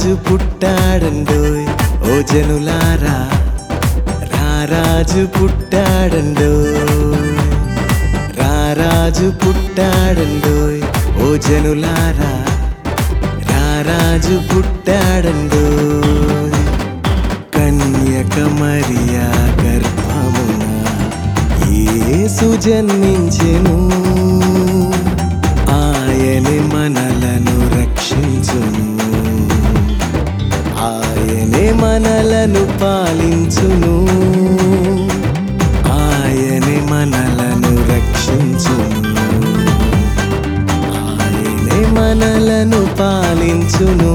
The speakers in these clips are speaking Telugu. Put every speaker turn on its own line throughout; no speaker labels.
రారాజు పుట్టాడండోయ్ ఓ జనులారా రారాజు పుట్టాడండోయ్ రారాజు పుట్టాడండోయ్ ఓ జనులారా రారాజు పుట్టాడండోయ్ కన్యక మరియా గర్భమున యేసు జన్మించెను ఆయనే మనలను రక్షించును ఆయనే మనలను పాలించును ఆయనే మనలను రక్షించును ఆయనే మనలను పాలించును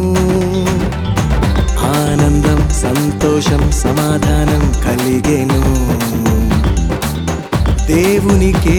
ఆనందం సంతోషం సమాధానం కలిగెను దేవునికే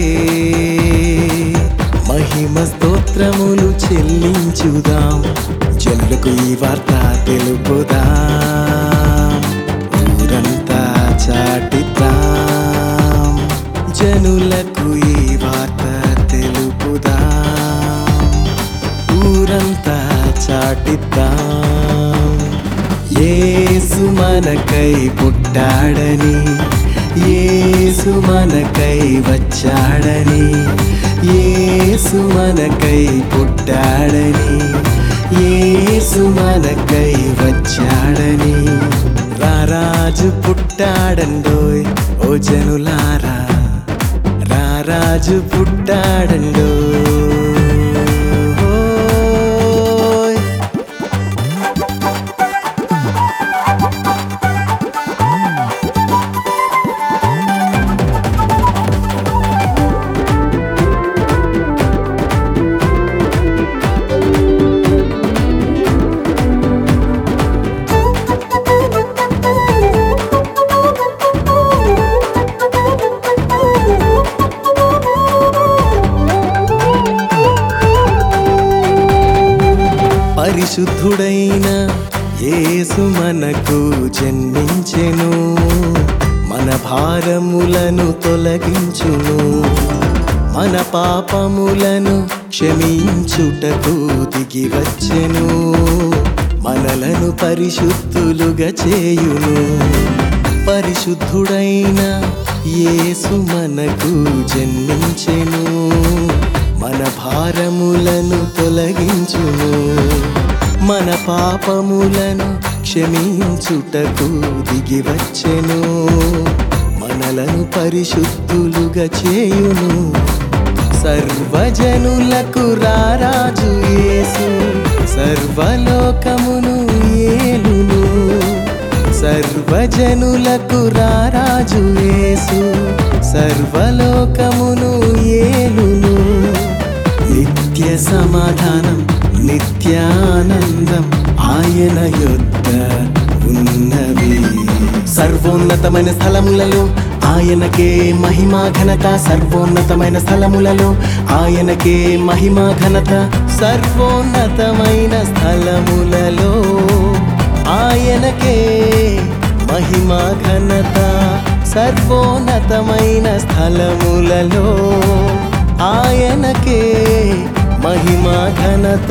మహిమ స్తోత్రములు చెల్లించుదాం జనులకు ఈ వార్త తెలుపుదాం ఊరంతా చాటిద్దాం జనులకు ఈ వార్త తెలుపుదాం ఊరంతా చాటిద్దాం యేసు మనకై పుట్టాడని యేసు మనకై వచ్చాడని యేసు మనకై పుట్టాడని యేసు మనకై వచ్చాడని రారాజు పుట్టాడండోయ్ ఓ జనులారా రారాజు పుట్టాడండోయ్ పరిశుద్ధుడైన యేసు మనకు జన్మించెను మన భారములను తొలగించును మన పాపములను క్షమించుటకు దిగి వచ్చెను మనలను పరిశుద్ధులుగా చేయును పరిశుద్ధుడైన యేసు మనకు జన్మించెను మన భారములను తొలగించును మన పాపములను క్షమించుటకు దిగి వచ్చెను మనలను పరిశుద్ధులుగా చేయును సర్వజనులకు రారాజు యేసు సర్వలోకమును ఏలును సర్వజనులకు రారాజు యేసు సర్వలోకమును ఏలును నిత్య సమాధానం నిత్యానందం ఆయన యొద్ద ఉన్నవి సర్వోన్నతమైన స్థలములలో ఆయనకే మహిమా ఘనత సర్వోన్నతమైన స్థలములలో ఆయనకే మహిమా ఘనత సర్వోన్నతమైన స్థలములలో ఆయనకే మహిమా ఘనత సర్వోన్నతమైన స్థలములలో ఆయనకే మహిమా ఘనత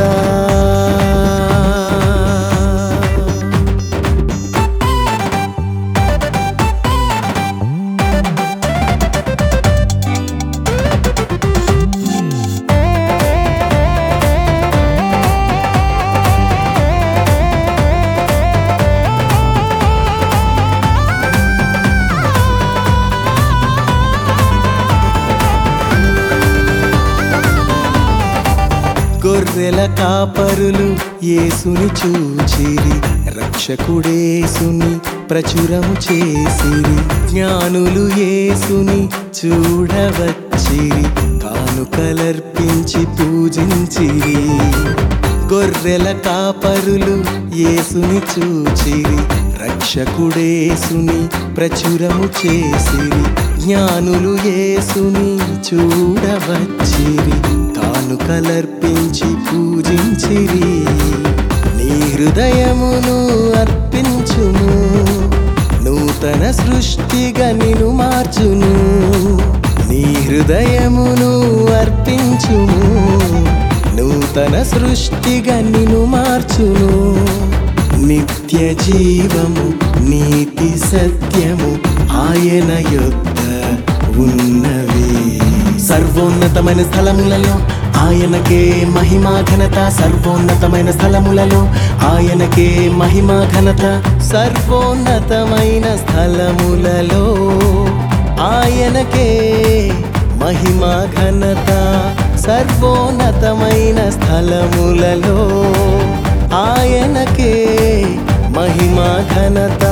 గొర్రెల కాపరులు యేసుని చూచిరి రక్షకుడేసుని ప్రచురము చేసిరి జ్ఞానులు యేసుని చూడవచ్చిరి కానుకలర్పించి పూజించిరి గొర్రెల కాపరులు యేసుని చూచిరి రక్షకుడేసుని ప్రచురము చేసిరి జ్ఞానులు యేసుని చూడవచ్చిరి కానుకలర్పించి పూజించిరి నీ హృదయమును అర్పించుము నూతన సృష్టిగా నిను మార్చును నీ హృదయమును అర్పించుము నూతన సృష్టిగా నిన్ను మార్చును నిత్య జీవము నీతి సత్యము ఆయన యొద్ద ఉన్నవి సర్వోన్నతమైన స్థలములలో ఆయనకే మహిమా ఘనత సర్వోన్నతమైన స్థలములలో ఆయనకే మహిమా ఘనత సర్వోన్నతమైన స్థలములలో ఆయనకే మహిమా ఘనత సర్వోన్నతమైన స్థలములలో ఆయనకే మహిమా ఘనత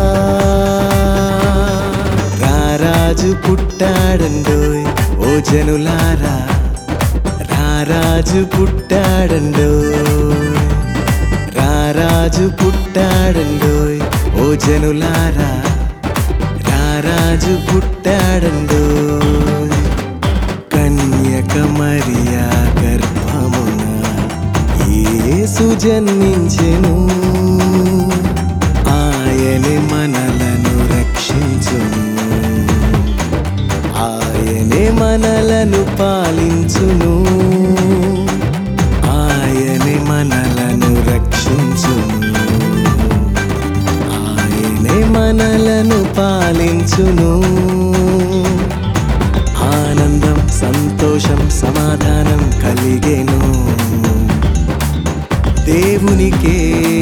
రారాజు పుట్టాడండోయ్ ఓ జనులారా రారాజు పుట్టాడండోయ్ రారాజు పుట్టాడండోయ్ ఓ జనులారా రారాజు పుట్టాడండోయ్ కన్యక మరియా గర్భమున యేసు జన్మించెను ఆయనే మనలను రక్షించును ఆయనే మనలను పాలించును ఆయనే మనలను రక్షించును ఆయనే మనలను పాలించును ఆనందం సంతోషం సమాధానం కలిగేను దేవునికే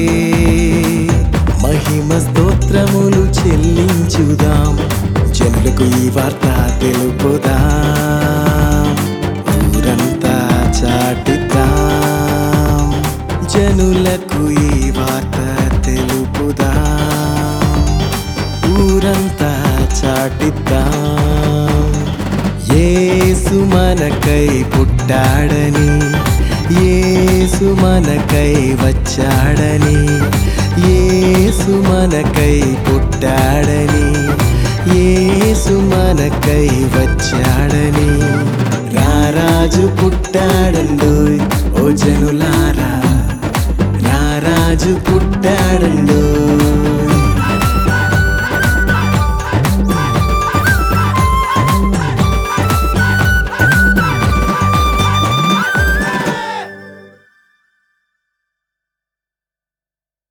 మహిమ స్తోత్రములు చెల్లించుదాం జనులకు ఈ వార్త తెలుపుదాం ఊరంతా చాటుదాం జనులకు ఈ వార్త తెలుపుదాం ఊరంతా చాటిద్దాం యేసు మనకై పుట్టాడని యేసు మనకై వచ్చాడని యేసు మనకై పుట్టాడని యేసు మనకై వచ్చాడని రారాజు పుట్టాడండోయ్ ఓ జనులారా రారాజు పుట్టాడండోయ్